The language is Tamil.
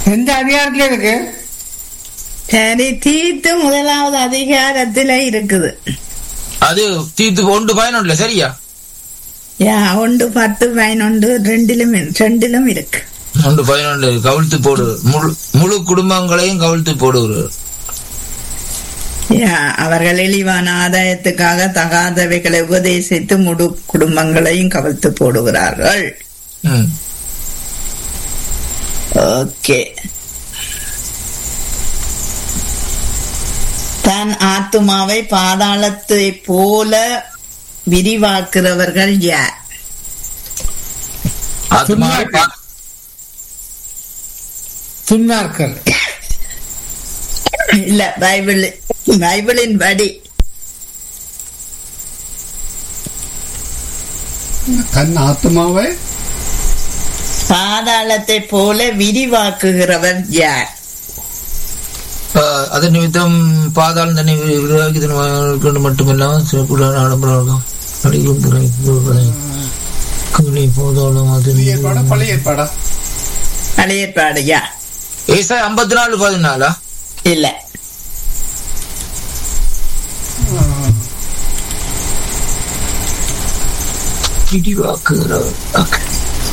எந்த அதிகாரத்துல இருக்கு சரி தீர்த்து முதலாவது அதிகாரத்துல இருக்குது அது தீர்த்து ஒன்று பயனும் இல்ல சரியா யா ஒன்று பத்து பதினொன்று ரெண்டிலும் இரு- ரெண்டிலும் இருக்கு ஒன்று பதினொன்று கவிழ்த்து போடு முழு முழு குடும்பங்களையும் கவிழ்த்து போடுவார் யா அவர்கள் இழிவான ஆதாயத்துக்காக தகாதவைகளை உபதேசித்து முழு குடும்பங்களையும் கவிழ்த்து போடுகிறார்கள் ம் ஓகே தன் ஆத்துமாவை பாதாளத்தை போல விரிவாக்குறவர்கள் யார் ஆத்மாவை பா- துன்மார்க்கர் இல்ல பைபிள் பைபிளின் படி தன் ஆத்மாவை பாதாளத்தை போல விரிவாக்குகிறவர் யார் ஆஹ், அதன் நிமித்தம் பாதாளம் தன்னை விரிவாக்கி கொண்டு மட்டுமில்லாமல் சிறப்புடன் ஆடம்பரம் அடிக்கும் துறை கவினை போதாலும் அது புதிய ஏற்பாடா பழைய ஏற்பாடா பழைய ஏற்பாடு யா ஏசா ஐம்பத்தி நாலு பதினாலா இல்ல விரிவாக்குகிறவர் Okay.